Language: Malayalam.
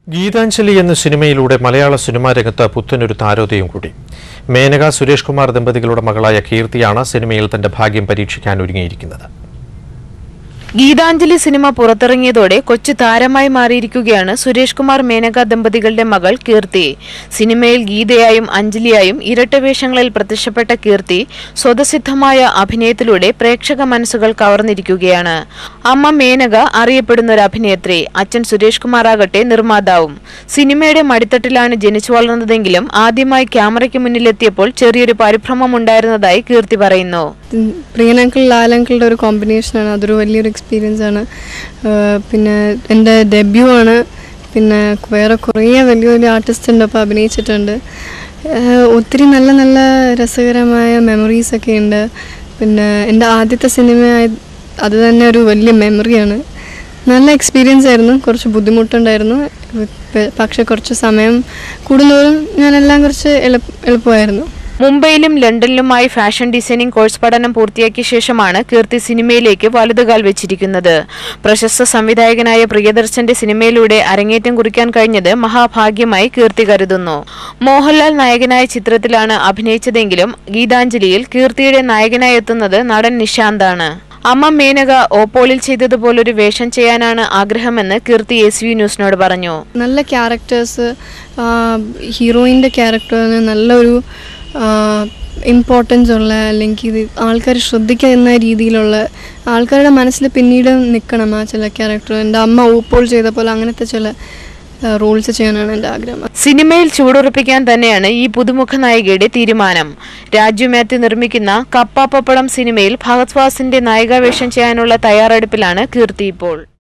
ഗീതാഞ്ജലി എന്ന സിനിമയിലൂടെ മലയാള സിനിമാ രംഗത്ത് പുത്തനൊരു താരോദയം കൂടി മേനക സുരേഷ് കുമാർ ദമ്പതികളുടെ മകളായ കീർത്തിയാണ് സിനിമയിൽ തന്റെ ഭാഗ്യം പരീക്ഷിക്കാൻ ഒരുങ്ങിയിരിക്കുന്നത് ഗീതാഞ്ജലി സിനിമ പുറത്തിറങ്ങിയതോടെ കൊച്ചു താരമായി മാറിയിരിക്കുകയാണ് സുരേഷ് കുമാർ മേനക ദമ്പതികളുടെ മകൾ കീർത്തി സിനിമയിൽ ഗീതയായും അഞ്ജലിയായും ഇരട്ട വേഷങ്ങളിൽ പ്രത്യക്ഷപ്പെട്ട കീർത്തി സ്വതസിദ്ധമായ അഭിനയത്തിലൂടെ പ്രേക്ഷക മനസ്സുകൾ കവർന്നിരിക്കുകയാണ് അമ്മ മേനക അറിയപ്പെടുന്ന ഒരു അഭിനേത്രി അച്ഛൻ സുരേഷ് കുമാർ ആകട്ടെ നിർമ്മാതാവും സിനിമയുടെ മടിത്തട്ടിലാണ് ജനിച്ചു വളർന്നതെങ്കിലും ആദ്യമായി ക്യാമറയ്ക്ക് മുന്നിലെത്തിയപ്പോൾ ചെറിയൊരു പരിഭ്രമം ഉണ്ടായിരുന്നതായി കീർത്തി പറയുന്നു പ്രിയനങ്കിൾ ലാലങ്കിളുടെ ഒരു കോമ്പിനേഷനാണ് അതൊരു വലിയൊരു എക്സ്പീരിയൻസ് ആണ് ആഹ് പിന്നെ എൻ്റെ ഡെബ്യൂ ആണ് പിന്നെ വേറെ കുറേ വലിയ വലിയ ആർട്ടിസ്റ്റിൻ്റെ ഒപ്പം അഭിനയിച്ചിട്ടുണ്ട് ആഹ് ഒത്തിരി നല്ല നല്ല രസകരമായ മെമ്മറീസ് ഒക്കെ ഉണ്ട് പിന്നെ എൻ്റെ ആദ്യത്തെ സിനിമ അത് തന്നെ ഒരു വലിയ മെമ്മറിയാണ് നല്ല എക്സ്പീരിയൻസ് ആയിരുന്നു കുറച്ച് ബുദ്ധിമുട്ടുണ്ടായിരുന്നു പ- പക്ഷെ കുറച്ച് സമയം കൂടുന്നതോറും ഞാനെല്ലാം കുറച്ച് എളുപ്പ എളുപ്പമായിരുന്നു മുംബൈയിലും ലണ്ടനിലുമായി ഫാഷൻ ഡിസൈനിംഗ് കോഴ്സ് പഠനം പൂർത്തിയാക്കിയ ശേഷമാണ് കീർത്തി സിനിമയിലേക്ക് വലതുകാൽ വെച്ചിരിക്കുന്നത് പ്രശസ്ത സംവിധായകനായ പ്രിയദർശന്റെ സിനിമയിലൂടെ അരങ്ങേറ്റം കുറിക്കാൻ കഴിഞ്ഞത് മഹാഭാഗ്യമായി കീർത്തി കരുതുന്നു മോഹൻലാൽ നായകനായ ചിത്രത്തിലാണ് അഭിനയിച്ചതെങ്കിലും ഗീതാഞ്ജലിയിൽ കീർത്തിയുടെ നായകനായി എത്തുന്നത് നടൻ നിശാന്താണ് അമ്മ മേനക ഓപ്പോളിൽ ചെയ്തതുപോലൊരു വേഷം ചെയ്യാനാണ് ആഗ്രഹമെന്ന് കീർത്തി എസ് വി ന്യൂസിനോട് പറഞ്ഞു നല്ല ക്യാരക്ടേഴ്സ് ഹീറോയിൻ്റെ ക്യാരക്ടറിന് നല്ലൊരു ഇമ്പോർട്ടൻസ് ഉള്ള അല്ലെങ്കിൽ ഇത് ആൾക്കാർ ശ്രദ്ധിക്കുന്ന രീതിയിലുള്ള ആൾക്കാരുടെ മനസ്സിൽ പിന്നീട് നിൽക്കണം ആ ചില ക്യാരക്ടർ എൻ്റെ അമ്മ ഊപ്പോൾ ചെയ്ത പോലെ അങ്ങനത്തെ ചില റോൾസ് ചെയ്യാനാണ് എൻ്റെ ആഗ്രഹം സിനിമയിൽ ചൂടുറപ്പിക്കാൻ തന്നെയാണ് ഈ പുതുമുഖ നായികയുടെ തീരുമാനം രാജു മാത്യു നിർമ്മിക്കുന്ന കപ്പ പപ്പടം സിനിമയിൽ ഭഗത് വാസിന്റെ നായികാവേഷം ചെയ്യാനുള്ള തയ്യാറെടുപ്പിലാണ് കീർത്തി ഇപ്പോൾ